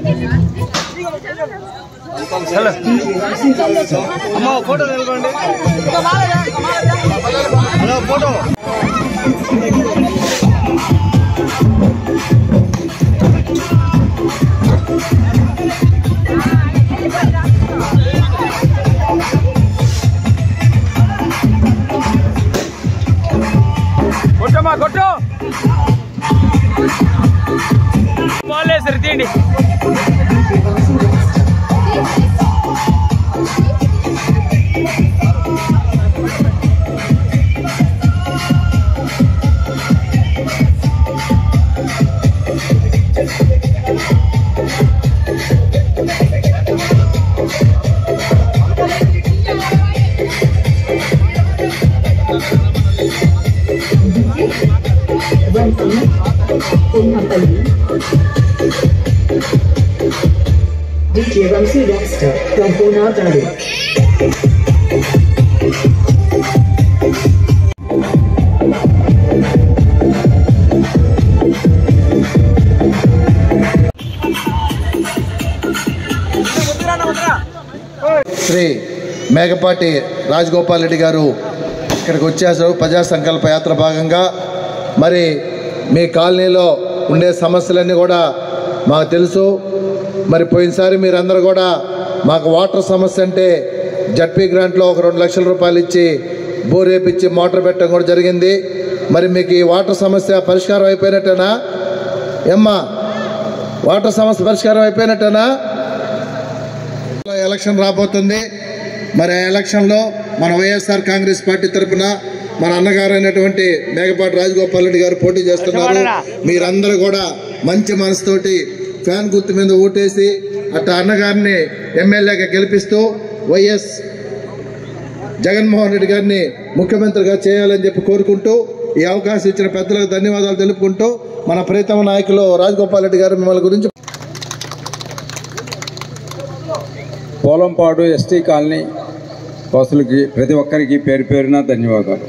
అమ్మ ఫోటో నిలబండి hello photo కొట్టమ్మా కొట్టు బాగాలేదు తీయండి DJ Ramsey Rockstar from Ponagadu. Shri Mekapati Rajagopal Reddy గారు ఇక్కడికి వచ్చేసారు ప్రజా సంకల్ప యాత్ర భాగంగా మరి మీ కాలనీలో ఉండే సమస్యలన్నీ కూడా మాకు తెలుసు మరి పోయినసారి మీరందరూ కూడా మాకు వాటర్ సమస్య అంటే జడ్పీ గ్రాంట్లో ఒక రెండు లక్షల రూపాయలు ఇచ్చి బోర్ వేపించి మోటార్ పెట్టడం కూడా జరిగింది మరి మీకు ఈ వాటర్ సమస్య పరిష్కారం అయిపోయినట్టేనా ఏమ్మా వాటర్ సమస్య పరిష్కారం అయిపోయినట్టేనా ఎలక్షన్ రాబోతుంది మరి ఆ ఎలక్షన్లో మన వైఎస్ఆర్ కాంగ్రెస్ పార్టీ తరఫున మన అన్నగారు అయినటువంటి మేకపాటి రాజగోపాల్ రెడ్డి గారు పోటీ చేస్తున్నారు మీరందరూ కూడా మంచి మనసుతోటి ఫ్యాన్ గుర్తు మీద ఓటేసి అట్లా అన్నగారిని ఎమ్మెల్యేగా గెలిపిస్తూ వైఎస్ జగన్మోహన్ రెడ్డి గారిని ముఖ్యమంత్రిగా చేయాలని చెప్పి కోరుకుంటూ ఈ అవకాశం ఇచ్చిన పెద్దలకు ధన్యవాదాలు తెలుపుకుంటూ మన ప్రీతమ నాయకులు రాజగోపాల్ రెడ్డి గారు మిమ్మల్ని గురించి పోలంపాడు ఎస్టీ కాలనీ వాసులకి ప్రతి ఒక్కరికి పేరు పేరున ధన్యవాదాలు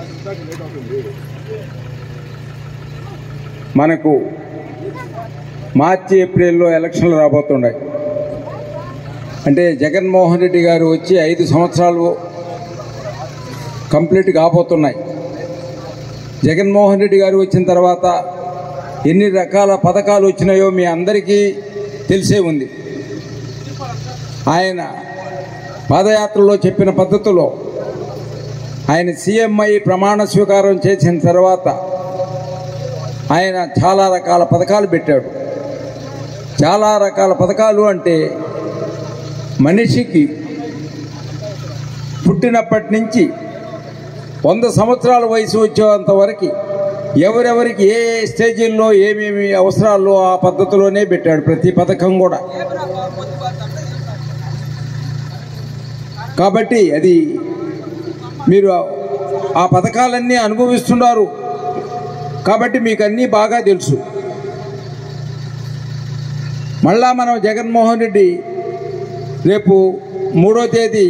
మనకు మార్చి ఏప్రిల్లో ఎలక్షన్లు రాబోతున్నాయి అంటే జగన్మోహన్ రెడ్డి గారు వచ్చి ఐదు సంవత్సరాలు కంప్లీట్ కాబోతున్నాయి జగన్మోహన్ రెడ్డి గారు వచ్చిన తర్వాత ఎన్ని రకాల పథకాలు వచ్చినాయో మీ అందరికీ తెలిసే ఉంది ఆయన పాదయాత్రలో చెప్పిన పద్ధతిలో ఆయన సీఎం అయి ప్రమాణ స్వీకారం చేసిన తర్వాత ఆయన చాలా రకాల పథకాలు పెట్టాడు చాలా రకాల పథకాలు అంటే మనిషికి పుట్టినప్పటి నుంచి వంద సంవత్సరాల వయసు వచ్చేంత వరకు ఎవరెవరికి ఏ ఏ స్టేజీల్లో ఏమేమి అవసరాల్లో ఆ పద్ధతిలోనే పెట్టాడు ప్రతి పథకం కూడా కాబట్టి అది మీరు ఆ పథకాలన్నీ అనుభవిస్తున్నారు కాబట్టి మీకు అన్నీ బాగా తెలుసు మళ్ళా మనం జగన్మోహన్ రెడ్డి రేపు మూడో తేదీ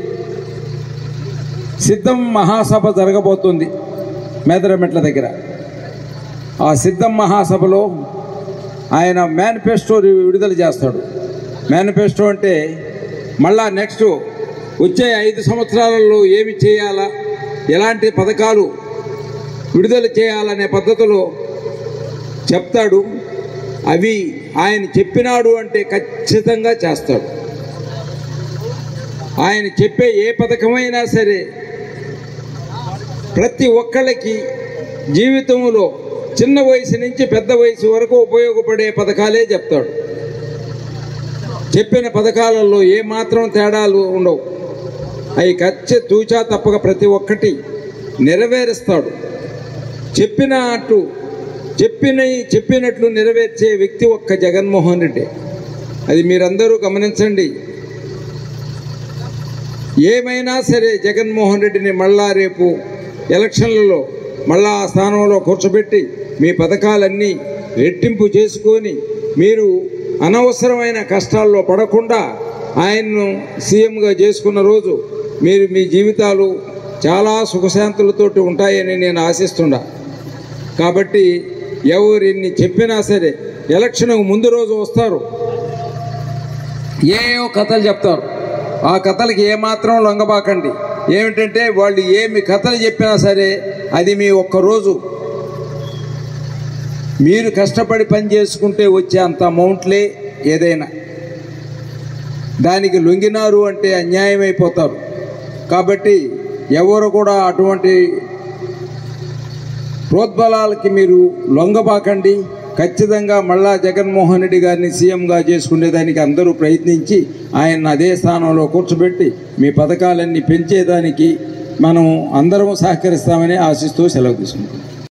సిద్ధం మహాసభ జరగబోతుంది మేదరమెట్ల దగ్గర ఆ సిద్ధం మహాసభలో ఆయన మేనిఫెస్టో విడుదల చేస్తాడు మేనిఫెస్టో అంటే మళ్ళా నెక్స్ట్ వచ్చే ఐదు సంవత్సరాలలో ఏమి చేయాలా ఎలాంటి పథకాలు విడుదల చేయాలనే పద్ధతిలో చెప్తాడు అవి ఆయన చెప్పినాడు అంటే ఖచ్చితంగా చేస్తాడు ఆయన చెప్పే ఏ పథకమైనా సరే ప్రతి ఒక్కళ్ళకి జీవితంలో చిన్న వయసు నుంచి పెద్ద వయసు వరకు ఉపయోగపడే పథకాలే చెప్తాడు చెప్పిన పథకాలలో ఏ మాత్రం తేడాలు ఉండవు అవి ఖచ్చిత తూచా తప్పక ప్రతి ఒక్కటి నెరవేరుస్తాడు చెప్పినట్టు చెప్పిన చెప్పినట్లు నెరవేర్చే వ్యక్తి ఒక్క జగన్మోహన్ రెడ్డి అది మీరందరూ గమనించండి ఏమైనా సరే జగన్మోహన్ రెడ్డిని మళ్ళా రేపు ఎలక్షన్లలో మళ్ళా ఆ స్థానంలో కూర్చోబెట్టి మీ పథకాలన్నీ రెట్టింపు చేసుకొని మీరు అనవసరమైన కష్టాల్లో పడకుండా ఆయన్ను సీఎంగా చేసుకున్న రోజు మీరు మీ జీవితాలు చాలా సుఖశాంతులతోటి ఉంటాయని నేను ఆశిస్తున్నా కాబట్టి ఎవరు ఎన్ని చెప్పినా సరే ఎలక్షన్కు ముందు రోజు వస్తారు ఏవో కథలు చెప్తారు ఆ కథలకి ఏమాత్రం లొంగబాకండి ఏమిటంటే వాళ్ళు ఏమి కథలు చెప్పినా సరే అది మీ ఒక్కరోజు మీరు కష్టపడి పని చేసుకుంటే వచ్చే అంత అమౌంట్లే ఏదైనా దానికి లొంగినారు అంటే అన్యాయం అయిపోతారు కాబట్టి ఎవరు కూడా అటువంటి ప్రోద్బలాలకి మీరు లొంగబాకండి ఖచ్చితంగా మళ్ళా జగన్మోహన్ రెడ్డి గారిని సీఎంగా చేసుకునేదానికి అందరూ ప్రయత్నించి ఆయన అదే స్థానంలో కూర్చోబెట్టి మీ పథకాలన్నీ పెంచేదానికి మనం అందరం సహకరిస్తామని ఆశిస్తూ సెలవు తీసుకుంటాం